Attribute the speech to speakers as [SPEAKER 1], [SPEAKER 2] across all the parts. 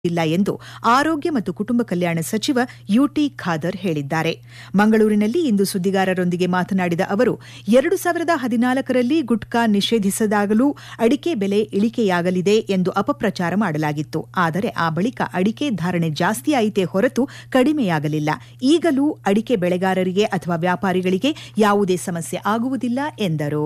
[SPEAKER 1] ಇಲ್ಲ ಎಂದು ಆರೋಗ್ಯ ಮತ್ತು ಕುಟುಂಬ ಕಲ್ಯಾಣ ಸಚಿವ ಯುಟಿ ಖಾದರ್ ಹೇಳಿದ್ದಾರೆ ಮಂಗಳೂರಿನಲ್ಲಿ ಇಂದು ಸುದ್ದಿಗಾರರೊಂದಿಗೆ ಮಾತನಾಡಿದ ಅವರು ಎರಡು ಸಾವಿರದ ಹದಿನಾಲ್ಕರಲ್ಲಿ ಗುಟ್ಕಾ ನಿಷೇಧಿಸಿದಾಗಲೂ ಅಡಿಕೆ ಬೆಲೆ ಇಳಿಕೆಯಾಗಲಿದೆ ಎಂದು ಅಪಪ್ರಚಾರ ಮಾಡಲಾಗಿತ್ತು ಆದರೆ ಆ ಬಳಿಕ ಅಡಿಕೆ ಧಾರಣೆ ಜಾಸ್ತಿಯಾಯಿತೇ ಹೊರತು ಕಡಿಮೆಯಾಗಲಿಲ್ಲ ಈಗಲೂ ಅಡಿಕೆ ಬೆಳೆಗಾರರಿಗೆ ಅಥವಾ ವ್ಯಾಪಾರಿಗಳಿಗೆ ಯಾವುದೇ ಸಮಸ್ಯೆ ಆಗುವುದಿಲ್ಲ ಎಂದರು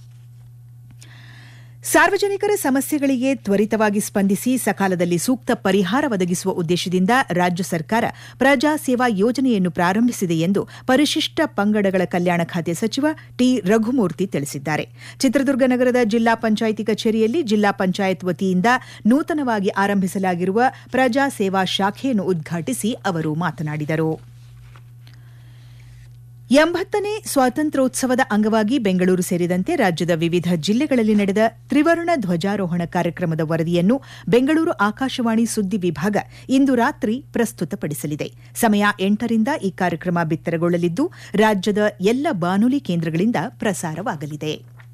[SPEAKER 1] ಸಾರ್ವಜನಿಕರ ಸಮಸ್ಯೆಗಳಿಗೆ ತ್ವರಿತವಾಗಿ ಸ್ಪಂದಿಸಿ ಸಕಾಲದಲ್ಲಿ ಸೂಕ್ತ ಪರಿಹಾರ ಒದಗಿಸುವ ಉದ್ದೇಶದಿಂದ ರಾಜ್ಯ ಸರ್ಕಾರ ಪ್ರಜಾ ಸೇವಾ ಯೋಜನೆಯನ್ನು ಪ್ರಾರಂಭಿಸಿದೆ ಎಂದು ಪರಿಶಿಷ್ಟ ಪಂಗಡಗಳ ಕಲ್ಯಾಣ ಖಾತೆ ಸಚಿವ ಟಿ ರಘುಮೂರ್ತಿ ತಿಳಿಸಿದ್ದಾರೆ ಚಿತ್ರದುರ್ಗ ನಗರದ ಜಿಲ್ಲಾ ಪಂಚಾಯಿತಿ ಕಚೇರಿಯಲ್ಲಿ ಜಿಲ್ಲಾ ಪಂಚಾಯತ್ ವತಿಯಿಂದ ನೂತನವಾಗಿ ಆರಂಭಿಸಲಾಗಿರುವ ಪ್ರಜಾ ಸೇವಾ ಶಾಖೆಯನ್ನು ಉದ್ಘಾಟಿಸಿ ಅವರು ಮಾತನಾಡಿದರು ಎಂಬತ್ತನೇ ಸ್ವಾತಂತ್ರ್ಯೋತ್ಸವದ ಅಂಗವಾಗಿ ಬೆಂಗಳೂರು ಸೇರಿದಂತೆ ರಾಜ್ಯದ ವಿವಿಧ ಜಿಲ್ಲೆಗಳಲ್ಲಿ ನಡೆದ ತ್ರಿವರ್ಣ ಧ್ವಜಾರೋಹಣ ಕಾರ್ಯಕ್ರಮದ ವರದಿಯನ್ನು ಬೆಂಗಳೂರು ಆಕಾಶವಾಣಿ ಸುದ್ದಿ ವಿಭಾಗ ಇಂದು ರಾತ್ರಿ ಪ್ರಸ್ತುತಪಡಿಸಲಿದೆ ಸಮಯ ಎಂಟರಿಂದ ಈ ಕಾರ್ಯಕ್ರಮ ಬಿತ್ತರಗೊಳ್ಳಲಿದ್ದು ರಾಜ್ಯದ ಎಲ್ಲ ಬಾನುಲಿ ಕೇಂದ್ರಗಳಿಂದ ಪ್ರಸಾರವಾಗಲಿದೆ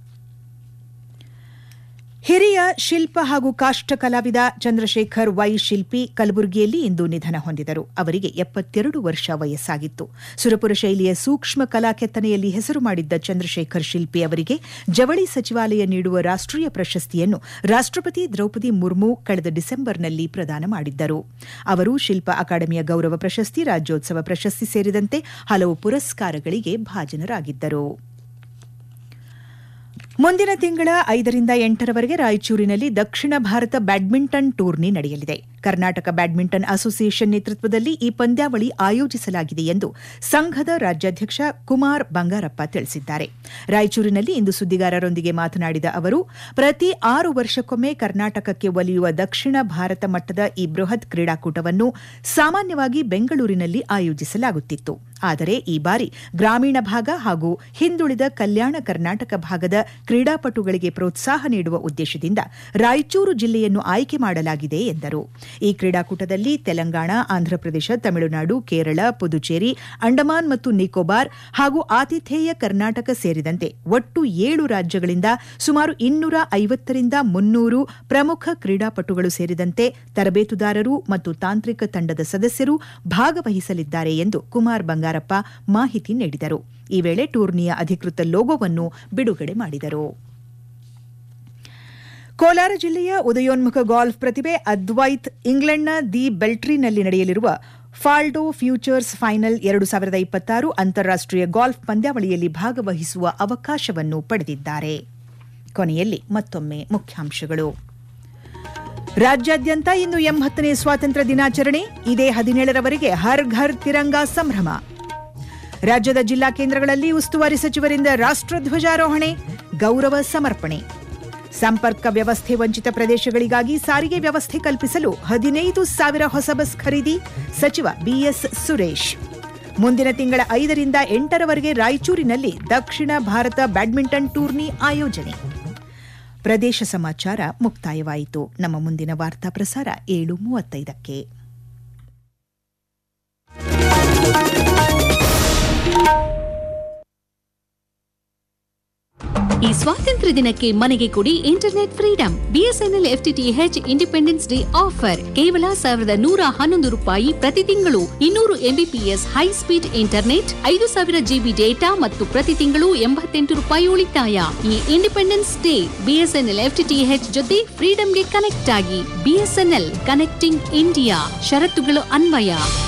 [SPEAKER 1] ಹಿರಿಯ ಶಿಲ್ಪ ಹಾಗೂ ಕಾಷ್ಟ ಕಲಾವಿದ ಚಂದ್ರಶೇಖರ್ ವೈ ಶಿಲ್ಪಿ ಕಲಬುರಗಿಯಲ್ಲಿ ಇಂದು ನಿಧನ ಹೊಂದಿದರು ಅವರಿಗೆ ಎಪ್ಪತ್ತೆರಡು ವರ್ಷ ವಯಸ್ಸಾಗಿತ್ತು ಸುರಪುರ ಶೈಲಿಯ ಸೂಕ್ಷ್ಮ ಕಲಾ ಕೆತ್ತನೆಯಲ್ಲಿ ಹೆಸರು ಮಾಡಿದ್ದ ಚಂದ್ರಶೇಖರ್ ಶಿಲ್ಪಿ ಅವರಿಗೆ ಜವಳಿ ಸಚಿವಾಲಯ ನೀಡುವ ರಾಷ್ಟೀಯ ಪ್ರಶಸ್ತಿಯನ್ನು ರಾಷ್ಟಪತಿ ದ್ರೌಪದಿ ಮುರ್ಮು ಕಳೆದ ಡಿಸೆಂಬರ್ನಲ್ಲಿ ಪ್ರದಾನ ಮಾಡಿದ್ದರು ಅವರು ಶಿಲ್ಪ ಅಕಾಡೆಮಿಯ ಗೌರವ ಪ್ರಶಸ್ತಿ ರಾಜ್ಯೋತ್ಸವ ಪ್ರಶಸ್ತಿ ಸೇರಿದಂತೆ ಹಲವು ಪುರಸ್ಕಾರಗಳಿಗೆ ಭಾಜನರಾಗಿದ್ದರು ಮುಂದಿನ ತಿಂಗಳ ಐದರಿಂದ ಎಂಟರವರೆಗೆ ರಾಯಚೂರಿನಲ್ಲಿ ದಕ್ಷಿಣ ಭಾರತ ಬ್ಯಾಡ್ಮಿಂಟನ್ ಟೂರ್ನಿ ನಡೆಯಲಿದೆ ಕರ್ನಾಟಕ ಬ್ಯಾಡ್ಮಿಂಟನ್ ಅಸೋಸಿಯೇಷನ್ ನೇತೃತ್ವದಲ್ಲಿ ಈ ಪಂದ್ಯಾವಳಿ ಆಯೋಜಿಸಲಾಗಿದೆ ಎಂದು ಸಂಘದ ರಾಜ್ಯಾಧ್ಯಕ್ಷ ಕುಮಾರ್ ಬಂಗಾರಪ್ಪ ತಿಳಿಸಿದ್ದಾರೆ ರಾಯಚೂರಿನಲ್ಲಿ ಇಂದು ಸುದ್ದಿಗಾರರೊಂದಿಗೆ ಮಾತನಾಡಿದ ಅವರು ಪ್ರತಿ ಆರು ವರ್ಷಕ್ಕೊಮ್ಮೆ ಕರ್ನಾಟಕಕ್ಕೆ ಒಲಿಯುವ ದಕ್ಷಿಣ ಭಾರತ ಮಟ್ಟದ ಈ ಬೃಹತ್ ಕ್ರೀಡಾಕೂಟವನ್ನು ಸಾಮಾನ್ಯವಾಗಿ ಬೆಂಗಳೂರಿನಲ್ಲಿ ಆಯೋಜಿಸಲಾಗುತ್ತಿತ್ತು ಆದರೆ ಈ ಬಾರಿ ಗ್ರಾಮೀಣ ಭಾಗ ಹಾಗೂ ಹಿಂದುಳಿದ ಕಲ್ಯಾಣ ಕರ್ನಾಟಕ ಭಾಗದ ಕ್ರೀಡಾಪಟುಗಳಿಗೆ ಪ್ರೋತ್ಸಾಹ ನೀಡುವ ಉದ್ದೇಶದಿಂದ ರಾಯಚೂರು ಜಿಲ್ಲೆಯನ್ನು ಆಯ್ಕೆ ಮಾಡಲಾಗಿದೆ ಎಂದರು ಈ ಕ್ರೀಡಾಕೂಟದಲ್ಲಿ ತೆಲಂಗಾಣ ಆಂಧ್ರಪ್ರದೇಶ ತಮಿಳುನಾಡು ಕೇರಳ ಪುದುಚೇರಿ ಅಂಡಮಾನ್ ಮತ್ತು ನಿಕೋಬಾರ್ ಹಾಗೂ ಆತಿಥೇಯ ಕರ್ನಾಟಕ ಸೇರಿದಂತೆ ಒಟ್ಟು ಏಳು ರಾಜ್ಯಗಳಿಂದ ಸುಮಾರು ಇನ್ನೂರ ಐವತ್ತರಿಂದ ಮುನ್ನೂರು ಪ್ರಮುಖ ಕ್ರೀಡಾಪಟುಗಳು ಸೇರಿದಂತೆ ತರಬೇತುದಾರರು ಮತ್ತು ತಾಂತ್ರಿಕ ತಂಡದ ಸದಸ್ಯರು ಭಾಗವಹಿಸಲಿದ್ದಾರೆ ಎಂದು ಕುಮಾರ್ ಬಂಗಾರಪ್ಪ ಮಾಹಿತಿ ನೀಡಿದರು ಈ ವೇಳೆ ಟೂರ್ನಿಯ ಅಧಿಕೃತ ಲೋಗೋವನ್ನು ಬಿಡುಗಡೆ ಮಾಡಿದರು ಕೋಲಾರ ಜಿಲ್ಲೆಯ ಉದಯೋನ್ಮುಖ ಗಾಲ್ಫ್ ಪ್ರತಿಭೆ ಅದ್ವೈತ್ ಇಂಗ್ಲೆಂಡ್ನ ದಿ ಬೆಲ್ಟ್ರಿನಲ್ಲಿ ನಡೆಯಲಿರುವ ಫಾಲ್ಡೋ ಫ್ಯೂಚರ್ಸ್ ಫೈನಲ್ ಎರಡು ಸಾವಿರದ ಇಪ್ಪತ್ತಾರು ಅಂತಾರಾಷ್ಟೀಯ ಗಾಲ್ಫ್ ಪಂದ್ಯಾವಳಿಯಲ್ಲಿ ಭಾಗವಹಿಸುವ ಅವಕಾಶವನ್ನು ಪಡೆದಿದ್ದಾರೆ ಕೊನೆಯಲ್ಲಿ ಮತ್ತೊಮ್ಮೆ ಮುಖ್ಯಾಂಶಗಳು ರಾಜ್ಯಾದ್ಯಂತ ಇಂದು ಎಂಬತ್ತನೇ ಸ್ವಾತಂತ್ರ್ಯ ದಿನಾಚರಣೆ ಇದೇ ಹದಿನೇಳರವರೆಗೆ ಹರ್ ಘರ್ ತಿರಂಗಾ ಸಂಭ್ರಮ ರಾಜ್ಯದ ಜಿಲ್ಲಾ ಕೇಂದ್ರಗಳಲ್ಲಿ ಉಸ್ತುವಾರಿ ಸಚಿವರಿಂದ ರಾಷ್ಟ್ರಧ್ವಜಾರೋಹಣೆ ಗೌರವ ಸಮರ್ಪಣೆ ಸಂಪರ್ಕ ವ್ಯವಸ್ಥೆ ವಂಚಿತ ಪ್ರದೇಶಗಳಿಗಾಗಿ ಸಾರಿಗೆ ವ್ಯವಸ್ಥೆ ಕಲ್ಪಿಸಲು ಹದಿನೈದು ಸಾವಿರ ಹೊಸ ಬಸ್ ಖರೀದಿ ಸಚಿವ ಬಿಎಸ್ ಸುರೇಶ್ ಮುಂದಿನ ತಿಂಗಳ ಐದರಿಂದ ಎಂಟರವರೆಗೆ ರಾಯಚೂರಿನಲ್ಲಿ ದಕ್ಷಿಣ ಭಾರತ ಬ್ಯಾಡ್ಮಿಂಟನ್ ಟೂರ್ನಿ ಆಯೋಜನೆ ಪ್ರದೇಶ ಸಮಾಚಾರ ಮುಕ್ತಾಯವಾಯಿತು ನಮ್ಮ ಮುಂದಿನ ವಾರ್ತಾ ಪ್ರಸಾರ ಏಳು ಮೂವತ್ತೈದಕ್ಕೆ
[SPEAKER 2] ಈ ಸ್ವಾತಂತ್ರ್ಯ ದಿನಕ್ಕೆ ಮನೆಗೆ ಕೊಡಿ internet freedom BSNL FTTH independence day offer ಕೇವಲ ಸಾವಿರದ ನೂರ ಹನ್ನೊಂದು ರೂಪಾಯಿ ಪ್ರತಿ ತಿಂಗಳು ಇನ್ನೂರು ಎಂಬಿಪಿಎಸ್ ಹೈ ಸ್ಪೀಡ್ ಇಂಟರ್ನೆಟ್ ಐದು ಸಾವಿರ ಜಿಬಿ ಡೇಟಾ ಮತ್ತು ಪ್ರತಿ ತಿಂಗಳು ಎಂಬತ್ತೆಂಟು ರೂಪಾಯಿ ಉಳಿತಾಯ ಈ ಇಂಡಿಪೆಂಡೆನ್ಸ್ ಡೇ ಬಿಎಸ್ಎನ್ಎಲ್ ಎಫ್ಟಿಟಿಎಚ್ ಜೊತೆ ಫ್ರೀಡಂಗೆ ಕನೆಕ್ಟ್ ಆಗಿ ಬಿಎಸ್ಎನ್ಎಲ್ ಕನೆಕ್ಟಿಂಗ್ ಇಂಡಿಯಾ ಷರತ್ತುಗಳು ಅನ್ವಯ